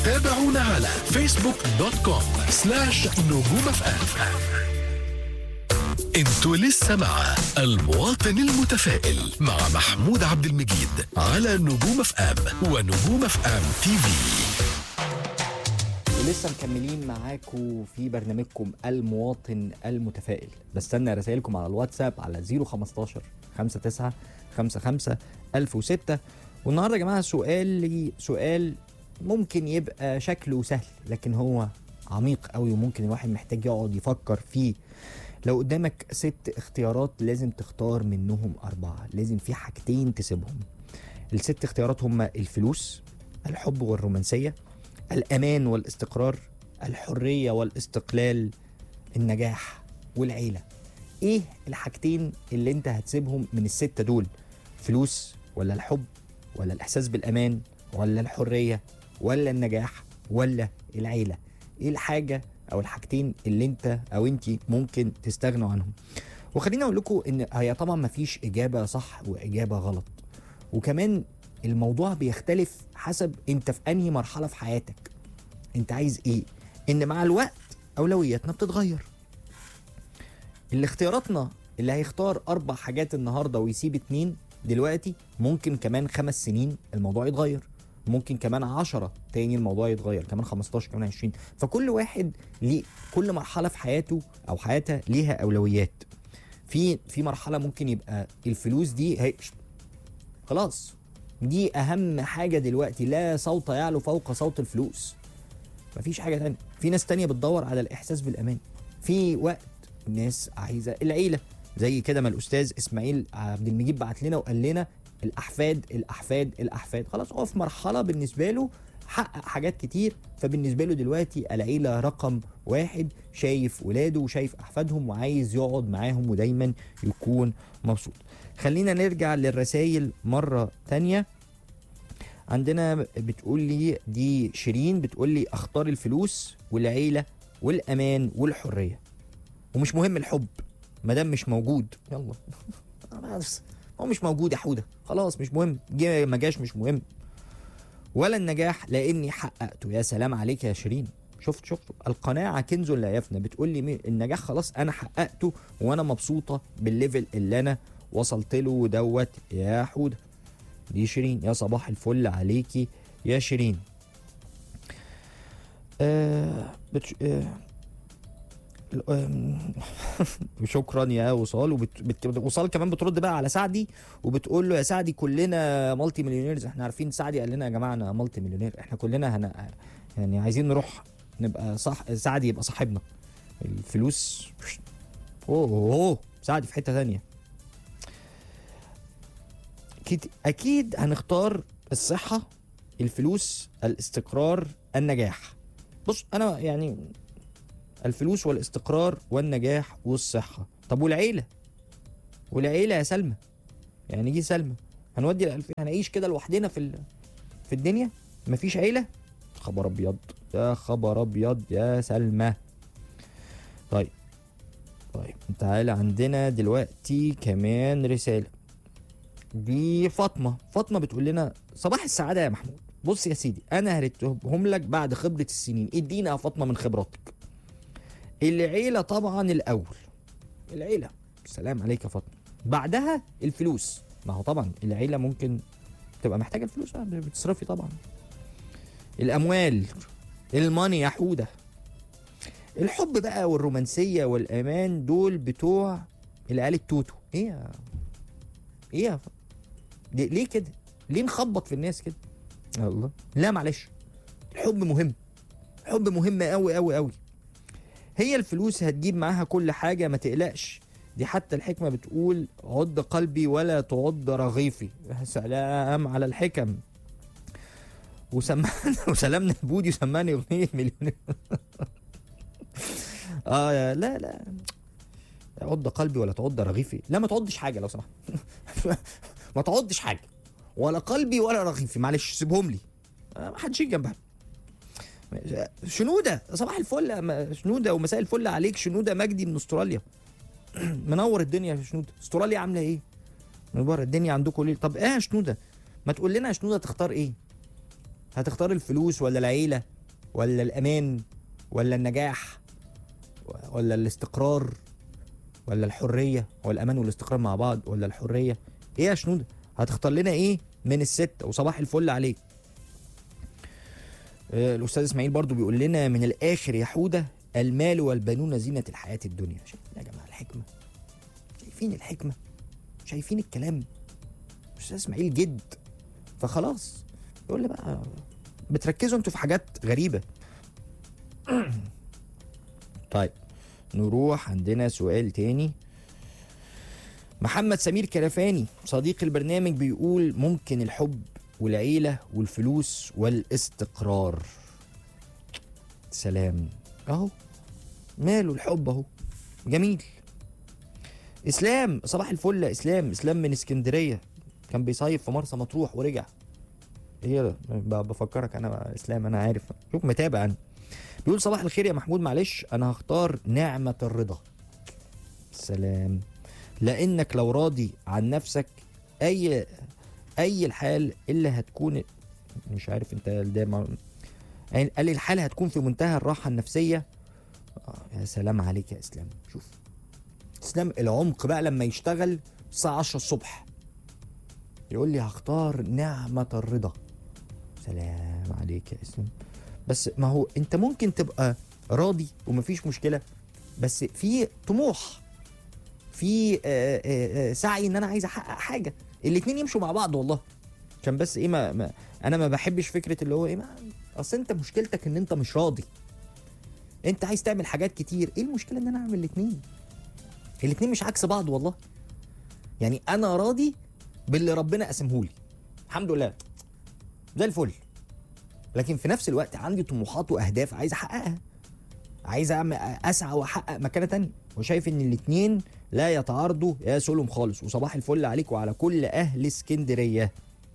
تابعونا على فيسبوك دوت كوم سلاش نجوم اف ام انتوا لسه مع المواطن المتفائل مع محمود عبد المجيد على نجوم اف ام ونجوم اف ام تي في ولسه مكملين معاكم في برنامجكم المواطن المتفائل بستنى رسائلكم على الواتساب على 015 59 55 1006 والنهارده يا جماعه سؤال سؤال ممكن يبقى شكله سهل لكن هو عميق قوي وممكن الواحد محتاج يقعد يفكر فيه لو قدامك ست اختيارات لازم تختار منهم أربعة لازم في حاجتين تسيبهم الست اختيارات هما الفلوس الحب والرومانسية الأمان والاستقرار الحرية والاستقلال النجاح والعيلة ايه الحاجتين اللي انت هتسيبهم من الستة دول فلوس ولا الحب ولا الإحساس بالأمان ولا الحرية ولا النجاح ولا العيلة ايه الحاجة او الحاجتين اللي انت او انت ممكن تستغنوا عنهم وخليني اقول لكم ان هي طبعا مفيش اجابة صح واجابة غلط وكمان الموضوع بيختلف حسب انت في انهي مرحلة في حياتك انت عايز ايه ان مع الوقت اولوياتنا بتتغير اللي اختياراتنا اللي هيختار اربع حاجات النهارده ويسيب اتنين دلوقتي ممكن كمان خمس سنين الموضوع يتغير ممكن كمان عشرة تاني الموضوع يتغير كمان 15 كمان 20 فكل واحد ليه كل مرحلة في حياته أو حياتها ليها أولويات في في مرحلة ممكن يبقى الفلوس دي هي خلاص دي أهم حاجة دلوقتي لا صوت يعلو فوق صوت الفلوس مفيش حاجة تانية في ناس تانية بتدور على الإحساس بالأمان في وقت الناس عايزة العيلة زي كده ما الأستاذ إسماعيل عبد المجيد بعت لنا وقال لنا الأحفاد الأحفاد الأحفاد خلاص هو في مرحلة بالنسبة له حقق حاجات كتير فبالنسبة له دلوقتي العيلة رقم واحد شايف ولاده وشايف أحفادهم وعايز يقعد معاهم ودايما يكون مبسوط خلينا نرجع للرسائل مرة تانية عندنا بتقول لي دي شيرين بتقول لي اختار الفلوس والعيلة والأمان والحرية ومش مهم الحب ما دام مش موجود يلا بس هو مش موجود يا حوده خلاص مش مهم جه ما جاش مش مهم ولا النجاح لاني حققته يا سلام عليك يا شيرين شفت شفت القناعه كنز لا يفنى بتقول لي مي- النجاح خلاص انا حققته وانا مبسوطه بالليفل اللي انا وصلت له دوت يا حوده دي شيرين يا صباح الفل عليكي يا شيرين آه بتش... آه ال- آم، شكرا يا وصال وبت... بت... وصال كمان بترد بقى على سعدي وبتقول له يا سعدي كلنا مالتي مليونيرز احنا عارفين سعدي قال لنا يا جماعه انا مالتي مليونير احنا كلنا هن... يعني عايزين نروح نبقى صح سعدي يبقى صاحبنا الفلوس اوه اوه سعدي في حته ثانيه اكيد اكيد هنختار الصحه الفلوس الاستقرار النجاح بص انا يعني الفلوس والاستقرار والنجاح والصحة طب والعيلة والعيلة يا سلمى يعني دي سلمى هنودي الألف هنعيش كده لوحدنا في ال... في الدنيا مفيش عيلة خبر أبيض يا خبر أبيض يا سلمى طيب طيب تعالى عندنا دلوقتي كمان رسالة دي فاطمة فاطمة بتقول لنا صباح السعادة يا محمود بص يا سيدي أنا هرتهم لك بعد خبرة السنين ادينا يا فاطمة من خبراتك العيلة طبعا الأول العيلة سلام عليك يا فاطمة بعدها الفلوس ما هو طبعا العيلة ممكن تبقى محتاجة الفلوس آه، بتصرفي طبعا الأموال الماني يا حودة الحب بقى والرومانسية والأمان دول بتوع العيال التوتو إيه يا إيه يا ف... ليه ليه كده؟ ليه نخبط في الناس كده؟ الله لا معلش الحب مهم الحب مهم قوي قوي قوي هي الفلوس هتجيب معاها كل حاجة ما تقلقش دي حتى الحكمة بتقول عد قلبي ولا تعد رغيفي يا سلام على الحكم وسمعنا وسلامنا البودي وسمعني اغنية مليون اه يا لا لا عد قلبي ولا تعد رغيفي لا ما تعدش حاجة لو سمحت ما تعدش حاجة ولا قلبي ولا رغيفي معلش سيبهم لي آه، ما حدش يجي جنبها شنوده صباح الفل م- شنوده ومساء الفل عليك شنوده مجدي من استراليا منور الدنيا يا شنوده استراليا عامله ايه منور الدنيا عندكم ليه طب ايه يا شنوده ما تقول لنا يا شنوده تختار ايه هتختار الفلوس ولا العيله ولا الامان ولا النجاح ولا الاستقرار ولا الحريه هو الامان والاستقرار مع بعض ولا الحريه ايه يا شنوده هتختار لنا ايه من الستة وصباح الفل عليك آه، الاستاذ اسماعيل برضو بيقول لنا من الاخر يا حوده المال والبنون زينة الحياة الدنيا شايفين يا جماعة الحكمة شايفين الحكمة شايفين الكلام استاذ اسماعيل جد فخلاص يقول لي بقى بتركزوا انتوا في حاجات غريبة طيب نروح عندنا سؤال تاني محمد سمير كرفاني صديق البرنامج بيقول ممكن الحب والعيلة والفلوس والاستقرار سلام اهو ماله الحب اهو جميل اسلام صباح الفل يا اسلام اسلام من اسكندريه كان بيصيف في مرسى مطروح ورجع ايه ده ب- بفكرك انا اسلام انا عارف شوف متابع انا بيقول صباح الخير يا محمود معلش انا هختار نعمه الرضا سلام لانك لو راضي عن نفسك اي اي الحال الا هتكون مش عارف انت ده مع- قال لي الحاله هتكون في منتهى الراحه النفسيه آه يا سلام عليك يا اسلام شوف اسلام العمق بقى لما يشتغل الساعه 10 الصبح يقول لي هختار نعمه الرضا سلام عليك يا اسلام بس ما هو انت ممكن تبقى راضي ومفيش مشكله بس في طموح في آه، آه، آه، سعي ان انا عايز احقق حاجه الاتنين يمشوا مع بعض والله عشان بس ايه ما, ما انا ما بحبش فكره اللي هو ايه ما اصل انت مشكلتك ان انت مش راضي انت عايز تعمل حاجات كتير ايه المشكله ان انا اعمل الاتنين الاتنين مش عكس بعض والله يعني انا راضي باللي ربنا قسمهولي الحمد لله زي الفل لكن في نفس الوقت عندي طموحات واهداف عايز احققها عايز اعمل اسعى واحقق مكانه تانية وشايف ان الاتنين لا يتعارضوا يا سلم خالص وصباح الفل عليك وعلى كل اهل اسكندريه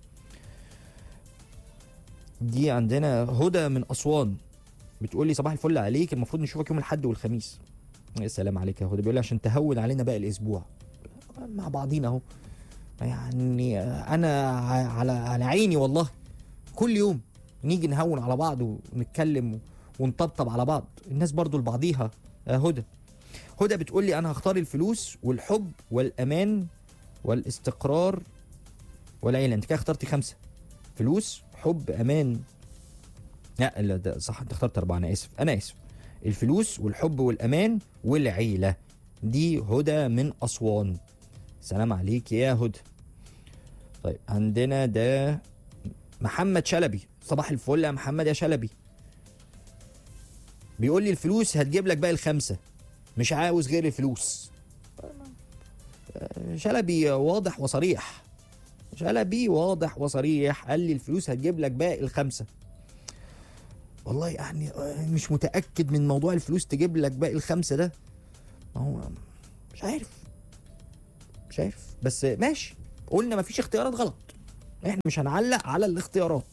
دي عندنا هدى من اسوان بتقول لي صباح الفل عليك المفروض نشوفك يوم الاحد والخميس يا سلام عليك يا هدى بيقول لي عشان تهون علينا باقي الاسبوع مع بعضينا اهو يعني انا ع- على على عيني والله كل يوم نيجي نهون على بعض ونتكلم ونطبطب على بعض الناس برضو لبعضيها يا هدى هدى بتقول لي انا هختار الفلوس والحب والامان والاستقرار والعيله انت كده اخترتي خمسه فلوس حب امان لا لا ده صح انت اخترت اربعه انا اسف انا اسف الفلوس والحب والامان والعيله دي هدى من اسوان سلام عليك يا هدى طيب عندنا ده محمد شلبي صباح الفل يا محمد يا شلبي بيقول لي الفلوس هتجيب لك باقي الخمسه مش عاوز غير الفلوس آه، شلبي واضح وصريح شلبي واضح وصريح قال لي الفلوس هتجيب لك باقي الخمسه والله يعني آه، مش متاكد من موضوع الفلوس تجيب لك باقي الخمسه ده ما هو مش عارف مش عارف بس ماشي قلنا مفيش اختيارات غلط احنا مش هنعلق على الاختيارات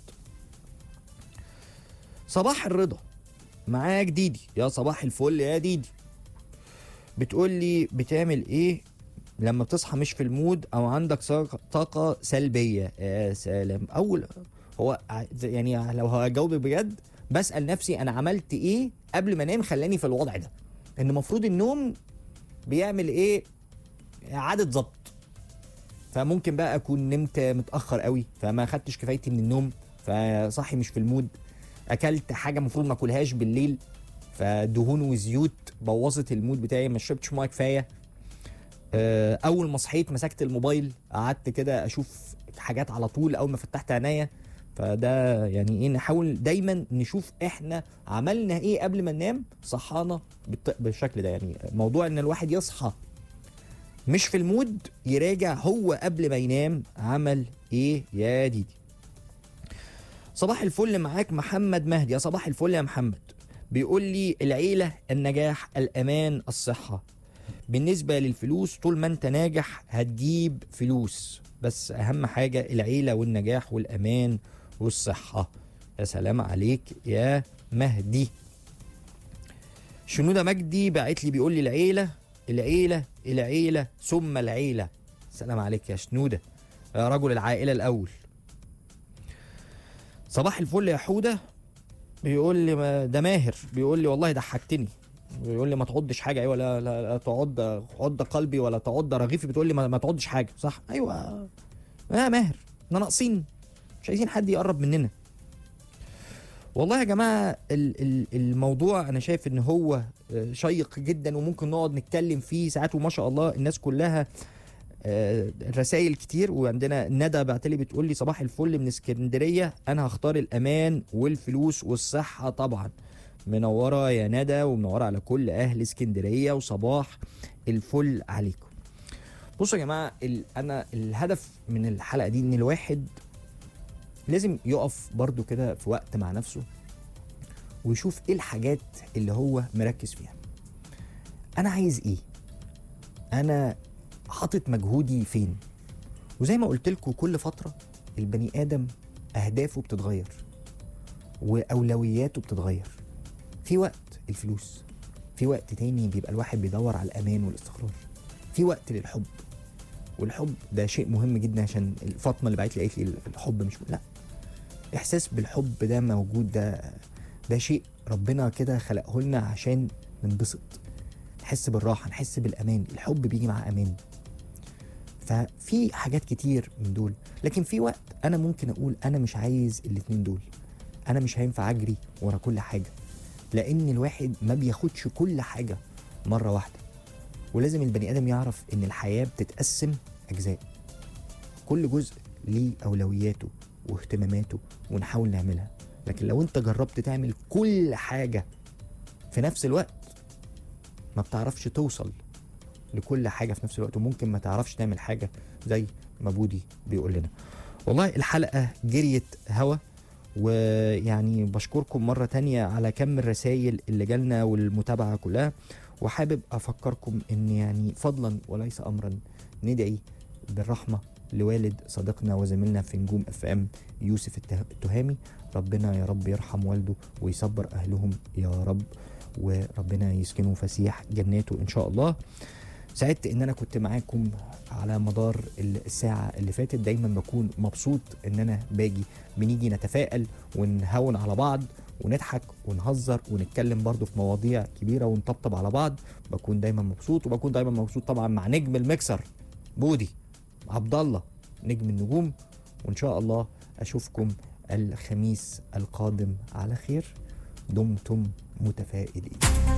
صباح الرضا معاك ديدي يا صباح الفل يا ديدي بتقول لي بتعمل ايه لما بتصحى مش في المود او عندك طاقة- طاقة سلبية يا سلام اول هو ع- يعني لو هجاوبك بجد بسأل نفسي انا عملت ايه قبل ما انام خلاني في الوضع ده ان المفروض النوم بيعمل ايه اعادة ضبط فممكن بقى اكون نمت متاخر قوي فما خدتش كفايتي من النوم فصحي مش في المود اكلت حاجه المفروض ما اكلهاش بالليل فدهون وزيوت بوظت المود بتاعي ما شربتش ميه كفايه آه، اول ما صحيت مسكت الموبايل قعدت كده اشوف حاجات على طول اول ما فتحت عينيا فده يعني ايه نحاول دايما نشوف احنا عملنا ايه قبل ما ننام صحانا بالط- بالشكل ده يعني موضوع ان الواحد يصحى مش في المود يراجع هو قبل ما ينام عمل ايه يا ديدي صباح الفل معاك محمد مهدي يا صباح الفل يا محمد بيقول لي العيلة النجاح الأمان الصحة بالنسبة للفلوس طول ما انت ناجح هتجيب فلوس بس أهم حاجة العيلة والنجاح والأمان والصحة يا سلام عليك يا مهدي شنودة مجدي باعت لي بيقول لي العيلة العيلة العيلة ثم العيلة سلام عليك يا شنودة يا رجل العائلة الأول صباح الفل يا حودة بيقول لي ما ده ماهر بيقول لي والله ضحكتني بيقول لي ما تعضش حاجه ايوه لا لا, لا تعض عض قلبي ولا تعض رغيفي بتقول لي ما, ما تعضش حاجه صح ايوه اه ماهر احنا ناقصين مش عايزين حد يقرب مننا والله يا جماعه ال- ال- الموضوع انا شايف ان هو آه، شيق جدا وممكن نقعد نتكلم فيه ساعات وما شاء الله الناس كلها آه، رسائل كتير وعندنا ندى بعتلي بتقول لي صباح الفل من اسكندريه انا هختار الامان والفلوس والصحه طبعا منوره يا ندى ومنوره على كل اهل اسكندريه وصباح الفل عليكم بصوا يا جماعه ال- انا الهدف من الحلقه دي ان الواحد لازم يقف برضو كده في وقت مع نفسه ويشوف ايه الحاجات اللي هو مركز فيها انا عايز ايه انا حاطط مجهودي فين وزي ما قلت لكم كل فتره البني ادم اهدافه بتتغير واولوياته بتتغير في وقت الفلوس في وقت تاني بيبقى الواحد بيدور على الامان والاستقرار في وقت للحب والحب ده شيء مهم جدا عشان فاطمه اللي بعت لي قالت لي الحب مش لا احساس بالحب ده موجود ده ده شيء ربنا كده خلقه لنا عشان ننبسط نحس بالراحه نحس بالامان الحب بيجي مع امان ففي حاجات كتير من دول لكن في وقت انا ممكن اقول انا مش عايز الاتنين دول انا مش هينفع اجري ورا كل حاجه لان الواحد ما بياخدش كل حاجه مره واحده ولازم البني ادم يعرف ان الحياه بتتقسم اجزاء كل جزء ليه اولوياته واهتماماته ونحاول نعملها لكن لو انت جربت تعمل كل حاجه في نفس الوقت ما بتعرفش توصل لكل حاجه في نفس الوقت وممكن ما تعرفش تعمل حاجه زي ما بودي بيقول لنا والله الحلقه جريت هوا ويعني بشكركم مرة تانية على كم الرسائل اللي جالنا والمتابعة كلها وحابب أفكركم إن يعني فضلا وليس أمرا ندعي بالرحمة لوالد صديقنا وزميلنا في نجوم اف ام يوسف الته- التهامي ربنا يا رب يرحم والده ويصبر أهلهم يا رب وربنا يسكنه فسيح جناته إن شاء الله سعدت ان انا كنت معاكم على مدار الساعة اللي فاتت دايما بكون مبسوط ان انا باجي بنيجي نتفائل ونهون على بعض ونضحك ونهزر ونتكلم برضو في مواضيع كبيرة ونطبطب على بعض بكون دايما مبسوط وبكون دايما مبسوط طبعا مع نجم المكسر بودي عبد الله نجم النجوم وان شاء الله اشوفكم الخميس القادم على خير دمتم متفائلين